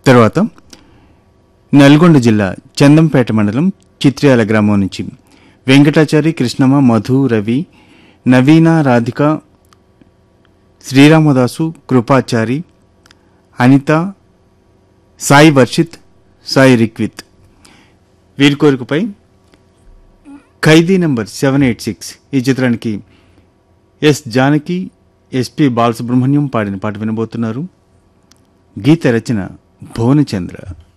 తర్వాత నల్గొండ జిల్లా చందంపేట మండలం చిత్ర్యాల గ్రామం నుంచి వెంకటాచారి కృష్ణమ్మ మధు రవి నవీన రాధిక శ్రీరామదాసు కృపాచారి అనిత సాయి వర్షిత్ సాయి రిక్విత్ వీరి కోరికపై Khaidi number seven eight six ఈ చిత్రానికి ఎస్ జానకి ఎస్పి బాలసుబ్రహ్మణ్యం పాడిన పాట వినబోతున్నారు గీత రచన భువనచంద్ర